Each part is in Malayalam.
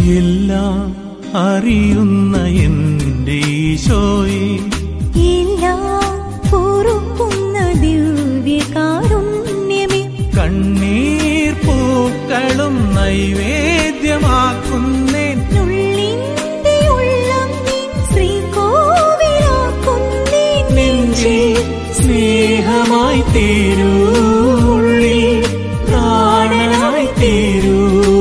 എല്ലാം അറിയുന്ന എന്റെ ഈശോയെ എല്ലാം പൊറുക്കുന്ന ദിവ്യകാരുണ്യമേ കണ്ണീർ പൂക്കളും നൈവേദ്യമാക്കുന്നേൻ നുള്ളിന്റെ ഉള്ളം നീ ശ്രീകോവിലാക്കുന്നേ നെഞ്ചിൽ സ്നേഹമായി തീരൂ ഉള്ളിൽ പ്രാണനായി തീരൂ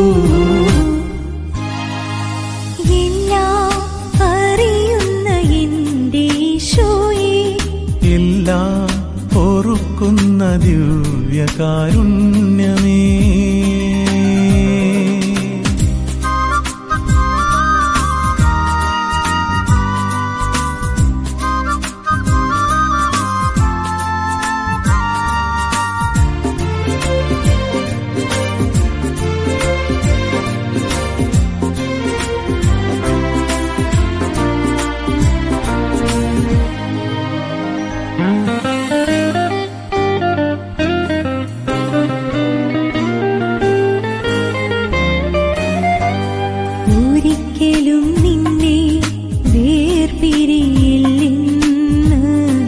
എല്ലാം അറിയുന്ന എന്റെ ഈശോയെ എല്ലാം പൊറുക്കുന്ന ദിവ്യകാരുണ്യമേ ഒരിക്കലും നിന്നെ വേർപിരിയില്ലെന്ന്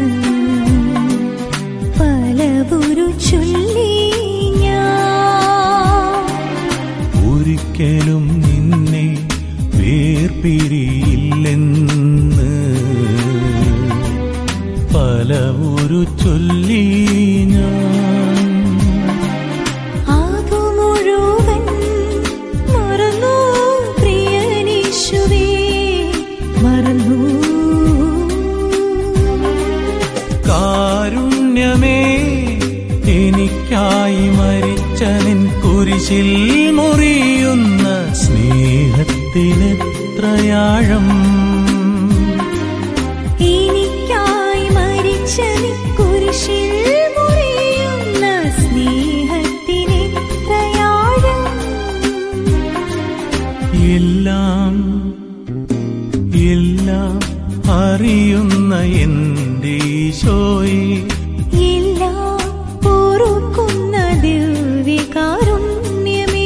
പലവുരു ചൊല്ലി ഞാൻ ഒരിക്കലും നിന്നെ വേർപിരിയില്ലെന്ന് പല ഒരു ചൊല്ലി ഞാൻ ആകു മുഴുവൻ മറന്നു പ്രിയനീശുവേ മറന്നു കാരുണ്യമേ എനിക്കായി മരിച്ച നിൻ കുരിശിൽ മുറിയുന്ന സ്നേഹത്തിനെത്രയാഴം എനിക്കായി മരിച്ച നീ കുരിശിൽ മുറിയുന്ന സ്നേഹത്തിനെത്രയാഴം എല്ലാം എല്ലാം അറിയുന്ന എന്റെ ഈശോയെ എല്ലാം പൊറുക്കുന്ന ദിവ്യകാരുണ്യമേ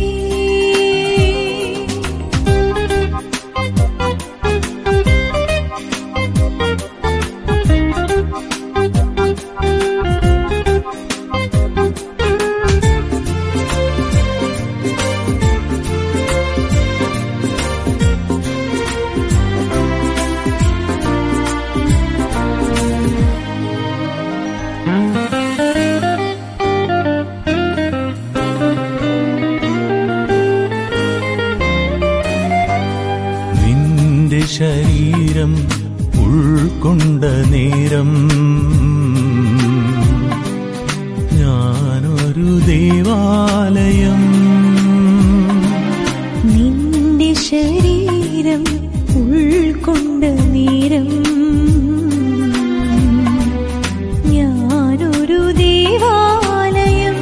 നിന്റെ ശരീരം ഉൾക്കൊണ്ട നേരം ഞാനൊരു ദേവാലയം നിന്റെ ശരീരം ഉൾക്കൊണ്ട നേരം ഞാനൊരു ദേവാലയം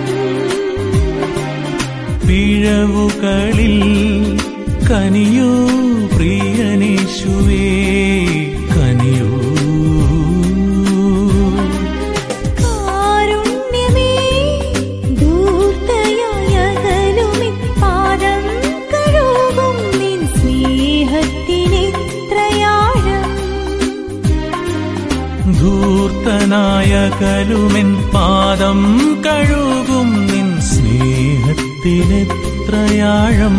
പിഴവുകളിൽ കനിയോ പ്രിയനേശുവേ കനിയോ കാരുണ്യമേ ദൂർത്തയായ അകലുമേ പാദം കഴുകും നിൻ സ്നേഹത്തിനെത്രയാഴം ധൂർത്തനായ കലുമെൻ പാദം കഴുകും നിൻ സ്നേഹത്തിനെത്രയാഴം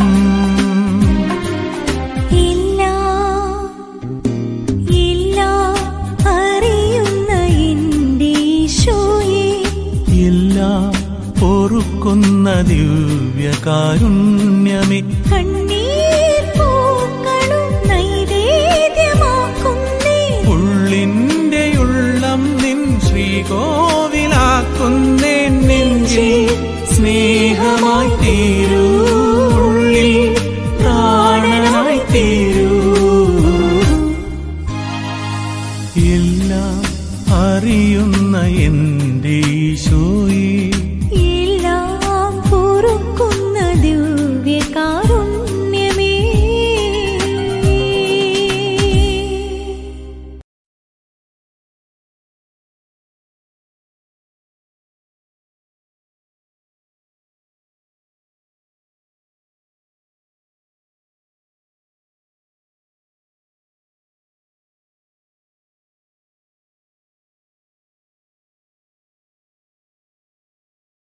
എല്ലാം എല്ലാം അറിയുന്ന എന്റെ ഈശോയെ എല്ലാം പൊറുക്കുന്ന ദിവ്യകാരുണ്യമേ കണ്ണീർ പൂക്കളും നൈവേദ്യമാക്കുന്നേ ഉള്ളിന്റെ ഉള്ളം നിൻ ശ്രീകോവിലാക്കുന്നേ നെഞ്ചിൽ സ്നേഹമായി തീരൂ ഉള്ളിൽ പ്രാണനായി തീരൂ എല്ലാം അറിയുന്ന എന്റെ ഈശോയെ